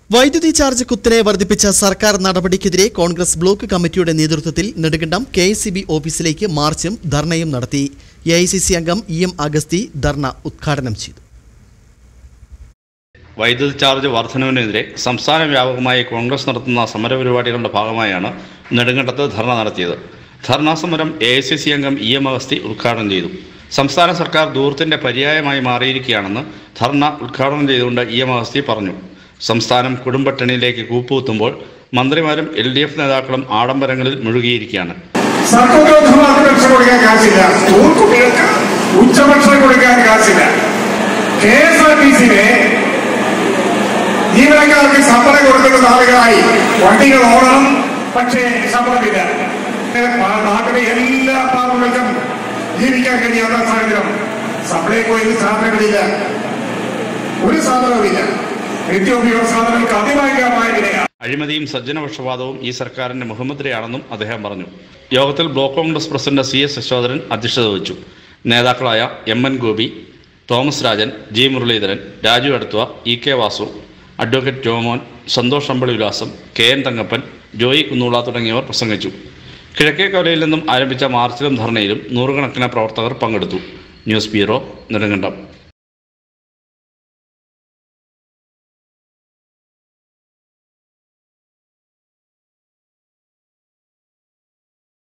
വൈദ്യുതി ചാർജ് കുത്തനെ വർദ്ധിപ്പിച്ച സർക്കാർ നടപടിക്കെതിരെ കോൺഗ്രസ് ബ്ലോക്ക് കമ്മിറ്റിയുടെ നേതൃത്വത്തിൽ നെടുങ്കണ്ടം കെ ഓഫീസിലേക്ക് മാർച്ചും ധർണയും നടത്തി എ അംഗം ഇ എം അഗസ്തി ധർണ ഉദ്ഘാടനം ചെയ്തു വൈദ്യുതി ചാർജ് വർധനവിനെതിരെ സംസ്ഥാന വ്യാപകമായി കോൺഗ്രസ് നടത്തുന്ന സമരപരിപാടികളുടെ ഭാഗമായാണ് നെടുങ്കണ്ടത്ത് ധർണ നടത്തിയത് ധർണാ സമരം എ ഐ സി സി അംഗം ഇ എം അഗസ്തി ഉദ്ഘാടനം ചെയ്തു സംസ്ഥാന സർക്കാർ ദൂരത്തിന്റെ പര്യായമായി മാറിയിരിക്കുകയാണെന്ന് ധർണ ഉദ്ഘാടനം ചെയ്തുകൊണ്ട് ഇ എം അഗസ്തി പറഞ്ഞു സംസ്ഥാനം കുടുംബട്ടണിയിലേക്ക് കൂപ്പുകുത്തുമ്പോൾ മന്ത്രിമാരും എൽ ഡി എഫ് നേതാക്കളും ആഡംബരങ്ങളിൽ മുഴുകിയിരിക്കുകയാണ് സർവോദ്യോഗന്മാർക്ക് ഭക്ഷണം കൊടുക്കാൻ കാശില്ല സ്കൂൾ കുട്ടികൾക്ക് ഉച്ചഭക്ഷണം കൊടുക്കാൻ കാശില്ല കെ എസ് ആർ ടി സിയിലെ ജീവനക്കാർക്ക് ശമ്പളം കൊടുക്കുന്ന നാളുകളായി വണ്ടികൾ ഓടണം പക്ഷേ ശമ്പളമില്ല പാ- നാട്ടിലെ എല്ലാ പാവങ്ങൾക്കും ജീവിക്കാൻ കഴിയാത്ത സാഹചര്യം സപ്ലൈകോയിൽ സാധനങ്ങളില്ല ഒരു സാധനവുമില്ല നിത്യോപയോഗ സാധനങ്ങൾക്ക് അതിഭയങ്കരമായ വിലയാണ് അഴിമതിയും സജ്ജനപക്ഷപാതവും ഈ സർക്കാരിന്റെ മുഖമുദ്രയാണെന്നും അദ്ദേഹം പറഞ്ഞു യോഗത്തിൽ block Congress president C S Yashodharan അധ്യക്ഷത വഹിച്ചു നേതാക്കളായ M N Gopi Thomas Rajan G Muraleedharan Raju അടുത്തുവ E K Vasu advocate Jomon Santhosh Ambili വിലാസം കെ എൻ തങ്കപ്പൻ ജോയി കുന്നൂള തുടങ്ങിയവർ പ്രസംഗിച്ചു കിഴക്കേക്കവലയിൽ നിന്നും ആരംഭിച്ച മാർച്ചിലും ധർണയിലും നൂറുകണക്കിന് പ്രവർത്തകർ പങ്കെടുത്തു ന്യൂസ് ബ്യൂറോ നെടുങ്കണ്ടം